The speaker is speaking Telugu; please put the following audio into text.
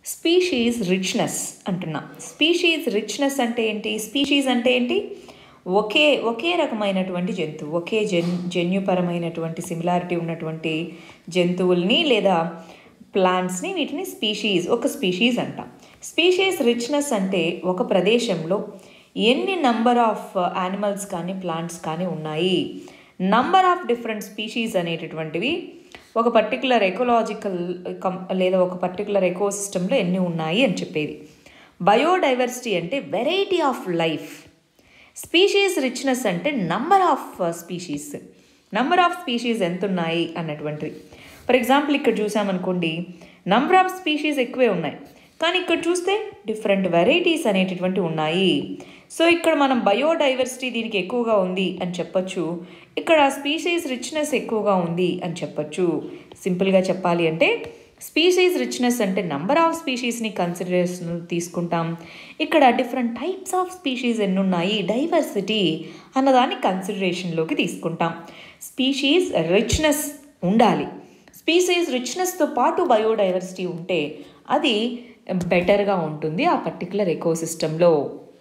స్పీషీస్ రిచ్నెస్ అంటున్నా స్పీషీస్ రిచ్నెస్ అంటే ఏంటి స్పీషీస్ అంటే ఏంటి ఒకే ఒకే రకమైనటువంటి జంతువు ఒకే జన్ జన్యుపరమైనటువంటి సిమిలారిటీ ఉన్నటువంటి జంతువుల్ని లేదా ప్లాంట్స్ని వీటిని స్పీషీస్ ఒక స్పీషీస్ అంటాం స్పీషీస్ రిచ్నెస్ అంటే ఒక ప్రదేశంలో ఎన్ని నంబర్ ఆఫ్ యానిమల్స్ కానీ ప్లాంట్స్ కానీ ఉన్నాయి నంబర్ ఆఫ్ డిఫరెంట్ స్పీషీస్ అనేటటువంటివి ఒక పర్టికులర్ ఎకలాజికల్ కం లేదా ఒక పర్టికులర్ ఎకోసిస్టంలో ఎన్ని ఉన్నాయి అని చెప్పేది బయోడైవర్సిటీ అంటే variety of life species richness అంటే number of species number of species ఎంత ఉన్నాయి అన్నటువంటివి ఫర్ ఎగ్జాంపుల్ ఇక్కడ చూసామనుకోండి నంబర్ ఆఫ్ స్పీషీస్ ఎక్కువే ఉన్నాయి కానీ ఇక్కడ చూస్తే డిఫరెంట్ వెరైటీస్ అనేటటువంటి ఉన్నాయి సో ఇక్కడ మనం బయోడైవర్సిటీ దీనికి ఎక్కువగా ఉంది అని చెప్పొచ్చు ఇక్కడ స్పీషీస్ రిచ్నెస్ ఎక్కువగా ఉంది అని చెప్పొచ్చు సింపుల్గా చెప్పాలి అంటే స్పీషీస్ రిచ్నెస్ అంటే నంబర్ ఆఫ్ స్పీషీస్ని కన్సిడరేషన్ తీసుకుంటాం ఇక్కడ డిఫరెంట్ టైప్స్ ఆఫ్ స్పీషీస్ ఎన్ని ఉన్నాయి డైవర్సిటీ అన్నదాన్ని కన్సిడరేషన్లోకి తీసుకుంటాం స్పీషీస్ రిచ్నెస్ ఉండాలి స్పీషీస్ రిచ్నెస్తో పాటు బయోడైవర్సిటీ ఉంటే అది బెటర్గా ఉంటుంది ఆ పర్టికులర్ ఎకోసిస్టంలో